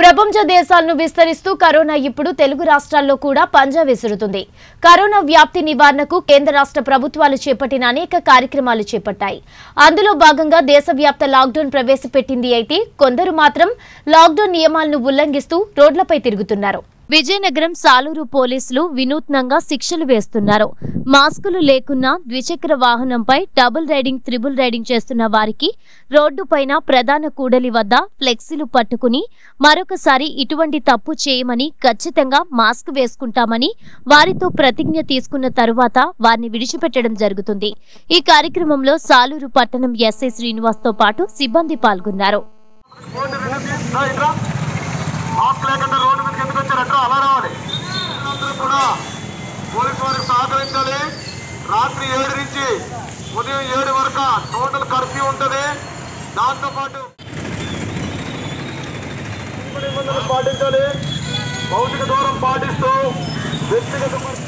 ప్రపంచ దేశాలను విస్తరిస్తూ కరోనా ఇప్పుడు తెలుగు రాష్ట్రాల్లో కూడా పంజా విసురుతుంది కరోనా వ్యాప్తి నివారణకు కేంద్ర రాష్ట్ర ప్రభుత్వాలు చేపట్టిన అనేక కార్యక్రమాలు చేపట్టాయి అందులో భాగంగా దేశవ్యాప్త లాక్డౌన్ ప్రవేశపెట్టింది అయితే కొందరు మాత్రం లాక్డౌన్ నియమాలను ఉల్లంఘిస్తూ రోడ్లపై తిరుగుతున్నారు విజయనగరం సాలూరు పోలీసులు వినూత్నంగా శిక్షలు వేస్తున్నారు మాస్కులు లేకున్నా ద్విచక్ర వాహనంపై డబుల్ రైడింగ్ త్రిబుల్ రైడింగ్ చేస్తున్న వారికి రోడ్డుపైన ప్రధాన కూడలి వద్ద ఫ్లెక్సీలు పట్టుకుని మరొకసారి ఇటువంటి తప్పు చేయమని ఖచ్చితంగా మాస్క్ వేసుకుంటామని వారితో ప్రతిజ్ఞ తీసుకున్న తరువాత వారిని విడిచిపెట్టడం జరుగుతుంది ఈ కార్యక్రమంలో సాలూరు పట్టణం ఎస్ఐ శ్రీనివాస్ తో పాటు సిబ్బంది పాల్గొన్నారు రోడ్డు మీద తీసి- రా ఇట్రా. మాస్క్ లేకుండా రోడ్డు మీదకి ఎందుకు వచ్చారట్రా అలా రావాలి అందరూ కూడా పోలీసు వారికి సహకరించాలి రాత్రి ఏడు నుంచి ఉదయం ఏడు వరకు టోటల్ కర్ఫ్యూ ఉంటుంది దాంతో పాటు నిబంధనలు పాటించాలి భౌతిక దూరం పాటిస్తూ వ్యక్తిగత పరి-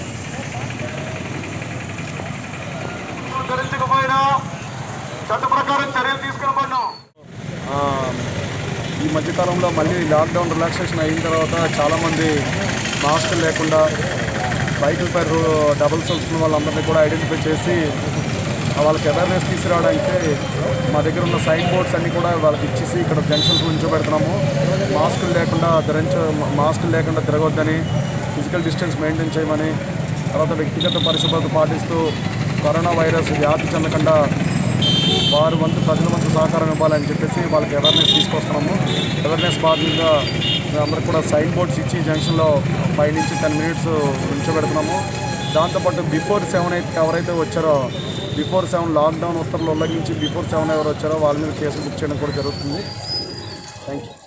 ధరించకపోయినా చట్ట ప్రకారం చర్యలు తీసుకుని పడినాం ఆ, ఈ మధ్యకాలంలో మళ్ళీ లాక్డౌన్ రిలాక్సేషన్ అయిన తర్వాత చాలామంది మాస్క్ లేకుండా బైకులపై రో డబుల్స్ వస్తున్న వాళ్ళందరినీ కూడా ఐడెంటిఫై చేసి ఆ వాళ్ళకి అవేర్నెస్ తీసుకురావడానికి మా దగ్గర ఉన్న సైన్ బోర్డ్స్ అన్నీ కూడా వాళ్ళకి ఇచ్చేసి ఇక్కడ జంక్షన్స్ ఉంచోబెడుతున్నాము మాస్కులు లేకుండా ధరించ మాస్కులు లేకుండా తిరగొద్దని ఫిజికల్ డిస్టెన్స్ మెయింటైన్ చేయమని తర్వాత వ్యక్తిగత పరిశుభ్రత పాటిస్తూ కరోనా వైరస్ వ్యాప్తి చెందకుండా వారు వంతు ప్రజల వంతు సహకారం ఇవ్వాలని చెప్పేసి వాళ్ళకి అవేర్నెస్ తీసుకొస్తున్నాము అవేర్నెస్ భాగంగా అందరికి కూడా సైన్ బోర్డ్స్ ఇచ్చి జంక్షన్లో ఫైవ్ నుంచి టెన్ మినిట్స్ ఉంచబెడుతున్నాము దాంతోపాటు బిఫోర్ సెవెన్ అయితే ఎవరైతే వచ్చారో బిఫోర్ సెవెన్ లాక్డౌన్ ఉత్తర్వులు ఉల్లంఘించి బిఫోర్ సెవెన్ ఎవరు వచ్చారో వాళ్ళ మీద కేసులు బుక్ చేయడం కూడా జరుగుతుంది థ్యాంక్ యూ